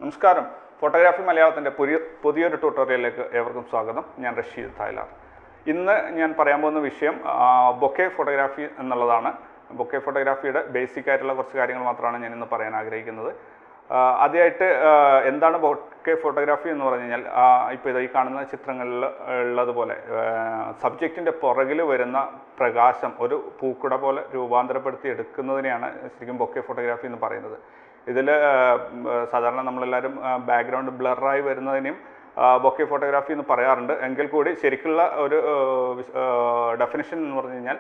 നമസ്കാരം ഫോട്ടോഗ്രാഫി മലയാളത്തിൻ്റെ പുതിയ പുതിയൊരു ട്യൂട്ടോറിയലിലേക്ക് ഏവർക്കും സ്വാഗതം ഞാൻ റഷീദ് തായ്ലാർ ഇന്ന് ഞാൻ പറയാൻ പോകുന്ന വിഷയം ബൊക്കെ ഫോട്ടോഗ്രാഫി എന്നുള്ളതാണ് ബൊക്കെ ഫോട്ടോഗ്രാഫിയുടെ ബേസിക് ആയിട്ടുള്ള കുറച്ച് കാര്യങ്ങൾ മാത്രമാണ് ഞാൻ ഇന്ന് പറയാൻ ആഗ്രഹിക്കുന്നത് ആ, ആദ്യമായിട്ട് ആ, എന്താണ് ബൊക്കെ ഫോട്ടോഗ്രാഫി എന്ന് പറഞ്ഞു കഴിഞ്ഞാൽ ഇപ്പോൾ ഇത് ഈ കാണുന്ന ചിത്രങ്ങളിൽ ഉള്ളതുപോലെ സബ്ജക്റ്റിൻ്റെ പുറകിൽ വരുന്ന പ്രകാശം ഒരു പൂക്കുട പോലെ രൂപാന്തരപ്പെടുത്തി എടുക്കുന്നതിനെയാണ് ശരിക്കും ബൊക്കെ ഫോട്ടോഗ്രാഫി എന്ന് പറയുന്നത് ഇതിൽ സാധാരണ നമ്മളെല്ലാവരും ബാക്ക്ഗ്രൗണ്ട് ബ്ലറായി വരുന്നതിനെയും ബൊക്കെ ഫോട്ടോഗ്രാഫി എന്ന് പറയാറുണ്ട് എങ്കിൽ കൂടി ശരിക്കുള്ള ഒരു ഡെഫിനിഷൻ എന്ന് പറഞ്ഞു കഴിഞ്ഞാൽ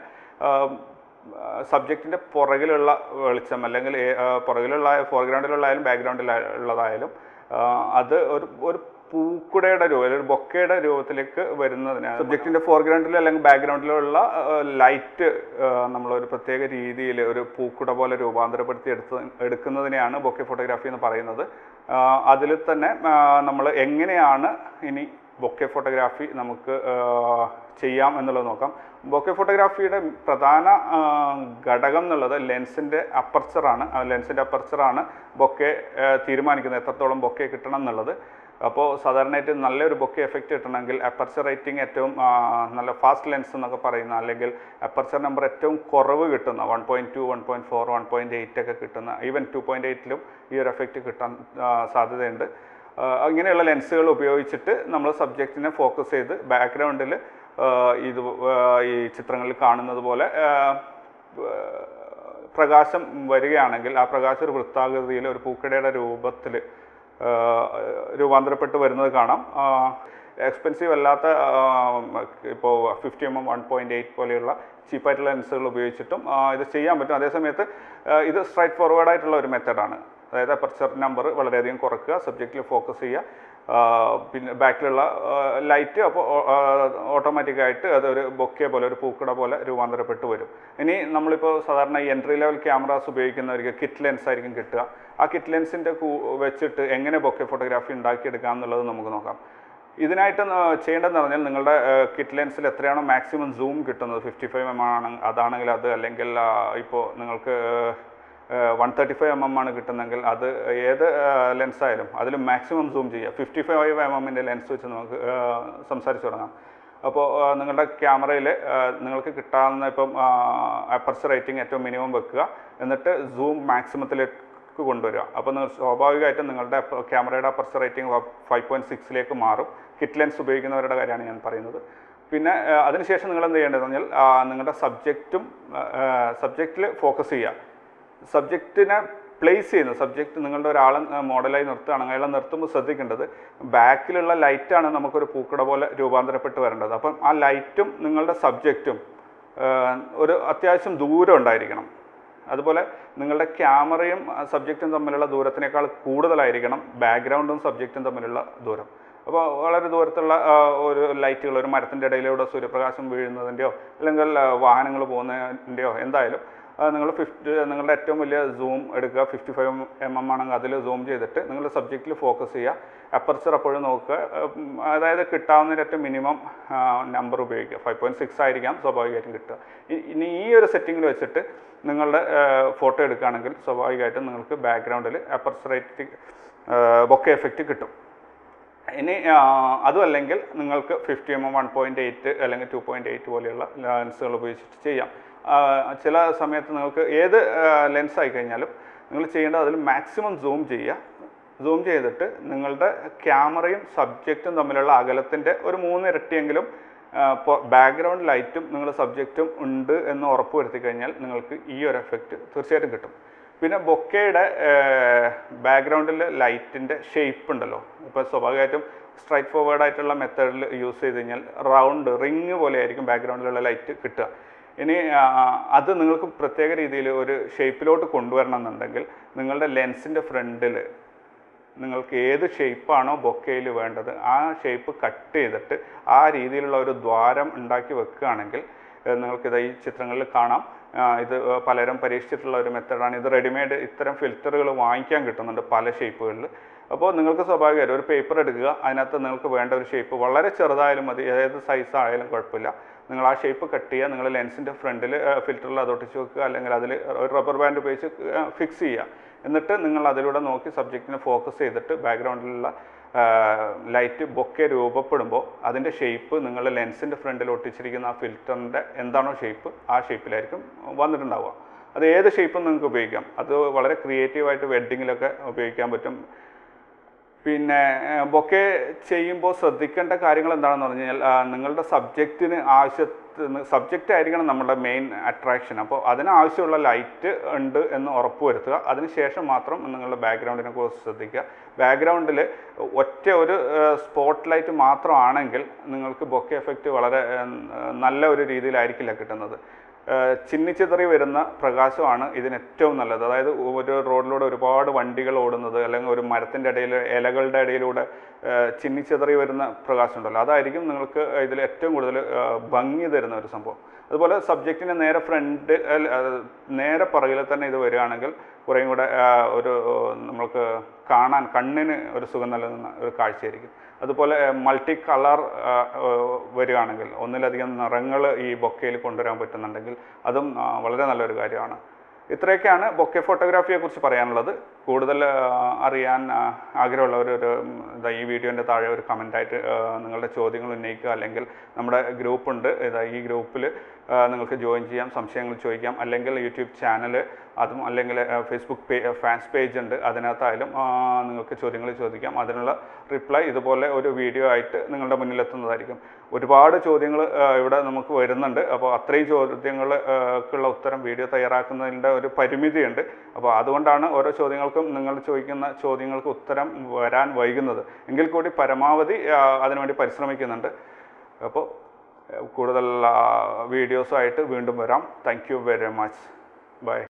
സബ്ജക്റ്റിൻ്റെ പുറകിലുള്ള വെളിച്ചം അല്ലെങ്കിൽ ഏ- ആ, പുറകിലുള്ള ഫോർഗ്രൗണ്ടിലുള്ളതായാലും ബാക്ക്ഗ്രൗണ്ടിലുള്ളതായാലും അത് ഒരു ഒരു പൂക്കുടയുടെ രൂപം അല്ലെങ്കിൽ ഒരു ബൊക്കയുടെ രൂപത്തിലേക്ക് വരുന്നതിന് സബ്ജക്റ്റിൻ്റെ ഫോർഗ്രൗണ്ടിലോ അല്ലെങ്കിൽ ബാക്ക്ഗ്രൗണ്ടിലുള്ള ലൈറ്റ് നമ്മളൊരു പ്രത്യേക രീതിയിൽ ഒരു പൂക്കുട പോലെ രൂപാന്തരപ്പെടുത്തി എടുത്ത് എടുക്കുന്നതിനെയാണ് ബൊക്കെ ഫോട്ടോഗ്രാഫി എന്ന് പറയുന്നത് അതിൽ തന്നെ നമ്മൾ എങ്ങനെയാണ് ഇനി ബൊക്കെ ഫോട്ടോഗ്രാഫി നമുക്ക് ആ, ചെയ്യാം എന്നുള്ളത് നോക്കാം ബൊക്കെ ഫോട്ടോഗ്രാഫിയുടെ പ്രധാന ആ, ഘടകം എന്നുള്ളത് ലെൻസിൻ്റെ അപ്പർച്ചറാണ് ആ ലെൻസിൻ്റെ അപ്പർച്ചറാണ് ബൊക്കെ ആ, തീരുമാനിക്കുന്നത് എത്രത്തോളം ബൊക്കെ കിട്ടണം എന്നുള്ളത് അപ്പോൾ സാധാരണയായിട്ട് നല്ലൊരു ബൊക്കെ എഫക്റ്റ് കിട്ടണമെങ്കിൽ അപ്പർച്ചർ റേറ്റിംഗ് ഏറ്റവും ആ, നല്ല ഫാസ്റ്റ് ലെൻസ് എന്നൊക്കെ പറയുന്ന അല്ലെങ്കിൽ അപ്പർച്ചർ നമ്പർ ഏറ്റവും കുറവ് കിട്ടുന്ന one point two one point four one point eight ഒക്കെ കിട്ടുന്ന ഈവൻ ടു പോയിൻറ്റ് എയ്റ്റിലും ഈ ഒരു എഫക്റ്റ് കിട്ടാൻ ആ, സാധ്യതയുണ്ട് ആ, ഇങ്ങനെയുള്ള ലെൻസുകൾ ഉപയോഗിച്ചിട്ട് നമ്മൾ സബ്ജക്റ്റിനെ ഫോക്കസ് ചെയ്ത് ബാക്ക്ഗ്രൗണ്ടിൽ ഇത് ആ, ഈ ചിത്രങ്ങളിൽ കാണുന്നത് പോലെ ആ, ആ, പ്രകാശം വരികയാണെങ്കിൽ ആ പ്രകാശം ഒരു വൃത്താകൃതിയിൽ ഒരു പൂക്കടയുടെ രൂപത്തിൽ രൂപാന്തരപ്പെട്ട് വരുന്നത് കാണാം എക്സ്പെൻസീവ് അല്ലാത്ത ഇപ്പോൾ fifty M M one point eight പോലെയുള്ള ചീപ്പായിട്ടുള്ള ലെൻസുകൾ ഉപയോഗിച്ചിട്ടും ആ, ഇത് ചെയ്യാൻ പറ്റും അതേസമയത്ത് ആ, ഇത് സ്ട്രൈറ്റ് ഫോർവേഡ് ആയിട്ടുള്ള ഒരു മെത്തഡാണ് അതായത് അപ്പർച്ചർ നമ്പർ വളരെയധികം കുറയ്ക്കുക സബ്ജക്റ്റിൽ ഫോക്കസ് ചെയ്യുക ആ, പിന്നെ ബാക്കിലുള്ള ലൈറ്റ് അപ്പോൾ ഓട്ടോമാറ്റിക്കായിട്ട് അതൊരു ബൊക്കെ പോലെ ഒരു പൂക്കട പോലെ രൂപാന്തരപ്പെട്ട് വരും ഇനി നമ്മളിപ്പോൾ സാധാരണ ഈ എൻട്രി ലെവൽ ക്യാമറാസ് ഉപയോഗിക്കുന്നവർക്ക് കിറ്റ് ലെൻസ് ആയിരിക്കും കിട്ടുക ആ കിറ്റ് ലെൻസിൻ്റെ വെച്ചിട്ട് എങ്ങനെ ബൊക്കെ ഫോട്ടോഗ്രാഫി ഉണ്ടാക്കിയെടുക്കാം എന്നുള്ളത് നമുക്ക് നോക്കാം ഇതിനായിട്ട് ന- ചെയ്യേണ്ടതെന്ന് പറഞ്ഞാൽ നിങ്ങളുടെ കിറ്റ് ലെൻസിൽ എത്രയാണോ മാക്സിമം സൂം കിട്ടുന്നത് ഫിഫ്റ്റി ഫൈവ് എം ആണ് അതാണെങ്കിൽ അത് അല്ലെങ്കിൽ ഇപ്പോൾ നിങ്ങൾക്ക് one thirty five M M ആണ് കിട്ടുന്നതെങ്കിൽ അത് ഏത് ലെൻസ് ആയാലും അതിൽ മാക്സിമം സൂം ചെയ്യുക ഫിഫ്റ്റി ഫൈവ് എം എമ്മിൻ്റെ ലെൻസ് വെച്ച് നമുക്ക് ആ, സംസാരിച്ച് തുടങ്ങാം അപ്പോൾ ആ, നിങ്ങളുടെ ക്യാമറയിൽ നിങ്ങൾക്ക് കിട്ടാവുന്ന ഇപ്പം അപ്പർച്ചർ റേറ്റിംഗ് ഏറ്റവും മിനിമം വെക്കുക എന്നിട്ട് സൂം മാക്സിമത്തിലേക്ക് കൊണ്ടുവരിക അപ്പോൾ നിങ്ങൾ സ്വാഭാവികമായിട്ടും നിങ്ങളുടെ അപ്പ- ക്യാമറയുടെ അപ്പർച്ചർ റേറ്റിംഗ് ഫൈവ് പോയിൻറ്റ് സിക്സിലേക്ക് മാറും കിറ്റ് ലെൻസ് ഉപയോഗിക്കുന്നവരുടെ കാര്യമാണ് ഞാൻ പറയുന്നത് പിന്നെ ആ, അതിനുശേഷം നിങ്ങൾ എന്ത് ചെയ്യേണ്ടതെന്ന് പറഞ്ഞാൽ ആ, നിങ്ങളുടെ സബ്ജക്റ്റും സബ്ജക്റ്റിൽ ഫോക്കസ് ചെയ്യുക സബ്ജക്റ്റിനെ പ്ലേസ് ചെയ്യുന്നത് സബ്ജക്റ്റ് നിങ്ങളുടെ ഒരാളെ മോഡലായി നിർത്തുകയാണെങ്കിൽ അയാളെ നിർത്തുമ്പോൾ ശ്രദ്ധിക്കേണ്ടത് ബാക്കിലുള്ള ലൈറ്റാണ് നമുക്കൊരു പൂക്കട പോലെ രൂപാന്തരപ്പെട്ട് വരേണ്ടത് അപ്പം ആ ലൈറ്റും നിങ്ങളുടെ സബ്ജക്റ്റും ഒരു അത്യാവശ്യം ദൂരം ഉണ്ടായിരിക്കണം അതുപോലെ നിങ്ങളുടെ ക്യാമറയും സബ്ജക്റ്റും തമ്മിലുള്ള ദൂരത്തിനേക്കാൾ കൂടുതലായിരിക്കണം ബാക്ക്ഗ്രൗണ്ടും സബ്ജക്റ്റും തമ്മിലുള്ള ദൂരം അപ്പോൾ വളരെ ദൂരത്തുള്ള ആ, ഒരു ലൈറ്റുകൾ ഒരു മരത്തിൻ്റെ ഇടയിലൂടെ സൂര്യപ്രകാശം വീഴുന്നതിൻ്റെയോ അല്ലെങ്കിൽ വാഹനങ്ങൾ പോകുന്നതിൻ്റെയോ എന്തായാലും നിങ്ങൾ ഫിഫ്റ്റി നിങ്ങളുടെ ഏറ്റവും വലിയ സൂം എടുക്കുക ഫിഫ്റ്റി ഫൈവ് എം എം ആണെങ്കിൽ അതിൽ സൂം ചെയ്തിട്ട് നിങ്ങളുടെ സബ്ജക്റ്റിൽ ഫോക്കസ് ചെയ്യുക അപ്പർച്ചർ അപ്പോഴും നോക്കുക ഉം, അതായത് കിട്ടാവുന്നതിൻ്റെ ഏറ്റവും മിനിമം നമ്പർ ഉപയോഗിക്കുക ഫൈവ് പോയിൻറ്റ് സിക്സ് ആയിരിക്കാം സ്വാഭാവികമായിട്ടും കിട്ടുക ഇ- ഇനി ഈ ഒരു സെറ്റിങ്ങിൽ വെച്ചിട്ട് നിങ്ങളുടെ ഫോട്ടോ എടുക്കുകയാണെങ്കിൽ സ്വാഭാവികമായിട്ടും നിങ്ങൾക്ക് ബാക്ക്ഗ്രൗണ്ടിൽ അപ്പർച്ചറേറ്റ് ബൊക്കെ എഫക്റ്റ് കിട്ടും ഇനി ആ, അതും അല്ലെങ്കിൽ നിങ്ങൾക്ക് fifty M M one point eight അല്ലെങ്കിൽ ടു പോയിൻറ്റ് എയ്റ്റ് പോലെയുള്ള ലെൻസുകൾ ഉപയോഗിച്ചിട്ട് ചെയ്യാം ആ, ചില സമയത്ത് നിങ്ങൾക്ക് ഏത് ലെൻസ് ആയി കഴിഞ്ഞാലും നിങ്ങൾ ചെയ്യേണ്ടത് അതിൽ മാക്സിമം സൂം ചെയ്യുക സൂം ചെയ്തിട്ട് നിങ്ങളുടെ ക്യാമറയും സബ്ജക്റ്റും തമ്മിലുള്ള അകലത്തിൻ്റെ ഒരു മൂന്ന് ഇരട്ടിയെങ്കിലും ബാക്ക്ഗ്രൗണ്ട് ലൈറ്റും നിങ്ങളുടെ സബ്ജക്റ്റും ഉണ്ട് എന്ന് ഉറപ്പ് വരുത്തി കഴിഞ്ഞാൽ നിങ്ങൾക്ക് ഈ ഒരു എഫക്റ്റ് തീർച്ചയായിട്ടും കിട്ടും പിന്നെ ബൊക്കയുടെ ബാക്ക്ഗ്രൗണ്ടിൽ ലൈറ്റിൻ്റെ ഷേപ്പ് ഉണ്ടല്ലോ ഇപ്പോൾ സ്വാഭാവികമായിട്ടും സ്ട്രൈറ്റ് ഫോർവേഡ് ആയിട്ടുള്ള മെത്തേഡിൽ യൂസ് ചെയ്ത് കഴിഞ്ഞാൽ റൗണ്ട് റിങ് പോലെ ആയിരിക്കും ബാക്ക്ഗ്രൗണ്ടിലുള്ള ലൈറ്റ് കിട്ടുക ഇനി ആ, അത് നിങ്ങൾക്ക് പ്രത്യേക രീതിയിൽ ഒരു ഷേപ്പിലോട്ട് കൊണ്ടുവരണം എന്നുണ്ടെങ്കിൽ നിങ്ങളുടെ ലെൻസിൻ്റെ ഫ്രണ്ടിൽ നിങ്ങൾക്ക് ഏത് ഷേപ്പാണോ ബൊക്കയിൽ വേണ്ടത് ആ ഷേപ്പ് കട്ട് ചെയ്തിട്ട് ആ രീതിയിലുള്ള ഒരു ദ്വാരം ഉണ്ടാക്കി വെക്കുകയാണെങ്കിൽ ഏഹ് നിങ്ങൾക്കിത് ഈ ചിത്രങ്ങളിൽ കാണാം ആ, ഇത് പലരും പരീക്ഷിച്ചിട്ടുള്ള ഒരു മെത്തഡാണ് ഇത് റെഡിമെയ്ഡ് ഇത്തരം ഫിൽറ്ററുകൾ വാങ്ങിക്കാൻ കിട്ടുന്നുണ്ട് പല ഷേപ്പുകളിൽ അപ്പോൾ നിങ്ങൾക്ക് സ്വാഭാവികമായിട്ടും ഒരു പേപ്പർ എടുക്കുക അതിനകത്ത് നിങ്ങൾക്ക് വേണ്ട ഒരു ഷേപ്പ് വളരെ ചെറുതായാലും മതി ഏത് സൈസ് ആയാലും കുഴപ്പമില്ല നിങ്ങൾ ആ ഷേപ്പ് കട്ട് ചെയ്യുക നിങ്ങൾ ലെൻസിൻ്റെ ഫ്രണ്ടിൽ ഫിൽറ്ററിൽ അത് ഒട്ടിച്ച് വെക്കുക അല്ലെങ്കിൽ അതിൽ ഒരു റബ്ബർ ബാൻഡ് ഉപയോഗിച്ച് ഫിക്സ് ചെയ്യുക എന്നിട്ട് നിങ്ങൾ അതിലൂടെ നോക്കി സബ്ജക്റ്റിനെ ഫോക്കസ് ചെയ്തിട്ട് ബാക്ക്ഗ്രൗണ്ടിലുള്ള ലൈറ്റ് ബൊക്കെ രൂപപ്പെടുമ്പോൾ അതിൻ്റെ ഷേപ്പ് നിങ്ങൾ ലെൻസിൻ്റെ ഫ്രണ്ടിൽ ഒട്ടിച്ചിരിക്കുന്ന ആ ഫിൽറ്ററിൻ്റെ എന്താണോ ഷേപ്പ് ആ ഷേപ്പിലായിരിക്കും വന്നിട്ടുണ്ടാവുക അത് ഏത് ഷേപ്പും നിങ്ങൾക്ക് ഉപയോഗിക്കാം അത് വളരെ ക്രിയേറ്റീവായിട്ട് വെഡ്ഡിങ്ങിലൊക്കെ ഉപയോഗിക്കാൻ പറ്റും പിന്നെ ബൊക്കെ ചെയ്യുമ്പോൾ ശ്രദ്ധിക്കേണ്ട കാര്യങ്ങൾ എന്താണെന്ന് പറഞ്ഞു കഴിഞ്ഞാൽ ആ, നിങ്ങളുടെ സബ്ജക്റ്റിന് ആവശ്യത്തിന് സബ്ജക്റ്റ് ആയിരിക്കണം നമ്മുടെ മെയിൻ അട്രാക്ഷൻ അപ്പോൾ അതിന് ആവശ്യമുള്ള ലൈറ്റ് ഉണ്ട് എന്ന് ഉറപ്പുവരുത്തുക അതിനുശേഷം മാത്രം നിങ്ങളുടെ ബാക്ക്ഗ്രൗണ്ടിനെ കുറിച്ച് ശ്രദ്ധിക്കുക ബാക്ക്ഗ്രൗണ്ടിൽ ഒറ്റ ഒരു സ്പോട്ട് ലൈറ്റ് മാത്രമാണെങ്കിൽ നിങ്ങൾക്ക് ബൊക്കെ എഫക്റ്റ് വളരെ ആ, നല്ല ഒരു രീതിയിലായിരിക്കില്ല കിട്ടുന്നത് ഏഹ് ചിന്നിച്ചിതറി വരുന്ന പ്രകാശമാണ് ഇതിന് ഏറ്റവും നല്ലത് അതായത് ഒരു റോഡിലൂടെ ഒരുപാട് വണ്ടികൾ ഓടുന്നത് അല്ലെങ്കിൽ ഒരു മരത്തിൻ്റെ ഇടയിൽ ഇലകളുടെ ഇടയിലൂടെ ഏഹ് ചിന്നിച്ചിതറി വരുന്ന പ്രകാശം ഉണ്ടല്ലോ അതായിരിക്കും നിങ്ങൾക്ക് ഇതിൽ ഏറ്റവും കൂടുതൽ ഏഹ് ഭംഗി തരുന്ന ഒരു സംഭവം അതുപോലെ സബ്ജക്റ്റിന് നേരെ ഫ്രണ്ട് നേരെ പുറകിൽ തന്നെ ഇത് വരികയാണെങ്കിൽ കുറേയും കൂടെ ഏഹ് ഒരു നമ്മൾക്ക് കാണാൻ കണ്ണിന് ഒരു സുഖം നൽകുന്ന ഒരു കാഴ്ചയായിരിക്കും അതുപോലെ മൾട്ടി കളർ വരികയാണെങ്കിൽ ഒന്നിലധികം നിറങ്ങൾ ഈ ബൊക്കയിൽ കൊണ്ടുവരാൻ പറ്റുന്നുണ്ടെങ്കിൽ അതും ആ, വളരെ നല്ലൊരു കാര്യമാണ് ഇത്രയൊക്കെയാണ് ബൊക്കെ ഫോട്ടോഗ്രാഫിയെ കുറിച്ച് പറയാനുള്ളത് കൂടുതൽ ആ, അറിയാൻ ആ, ആഗ്രഹമുള്ളവർ ഒരു ഉം, ഇതാ ഈ വീഡിയോൻ്റെ താഴെ ഒരു കമൻ്റായിട്ട് നിങ്ങളുടെ ചോദ്യങ്ങൾ ഉന്നയിക്കുക അല്ലെങ്കിൽ നമ്മുടെ ഗ്രൂപ്പുണ്ട് ഇതാ ഈ ഗ്രൂപ്പിൽ നിങ്ങൾക്ക് ജോയിൻ ചെയ്യാം സംശയങ്ങൾ ചോദിക്കാം അല്ലെങ്കിൽ യൂട്യൂബ് ചാനൽ അതും അല്ലെങ്കിൽ ഫേസ്ബുക്ക് പേ ഫാൻസ് പേജ് ഉണ്ട് അതിനകത്തായാലും ആ, നിങ്ങൾക്ക് ചോദ്യങ്ങൾ ചോദിക്കാം അതിനുള്ള റിപ്ലൈ ഇതുപോലെ ഒരു വീഡിയോ ആയിട്ട് നിങ്ങളുടെ മുന്നിലെത്തുന്നതായിരിക്കും ഒരുപാട് ചോദ്യങ്ങൾ ഇവിടെ നമുക്ക് വരുന്നുണ്ട് അപ്പോൾ അത്രയും ചോദ്യങ്ങൾക്കുള്ള ഉത്തരം വീഡിയോ തയ്യാറാക്കുന്നതിൻ്റെ ഒരു പരിമിതിയുണ്ട് അപ്പോൾ അതുകൊണ്ടാണ് ഓരോ ചോദ്യങ്ങൾക്കും നിങ്ങൾ ചോദിക്കുന്ന ചോദ്യങ്ങൾക്ക് ഉത്തരം വരാൻ വൈകുന്നത് എങ്കിൽ കൂടി പരമാവധി ആ, അതിനുവേണ്ടി പരിശ്രമിക്കുന്നുണ്ട് അപ്പോൾ കൂടുതൽ വീഡിയോസുമായിട്ട് വീണ്ടും വരാം thank you very much by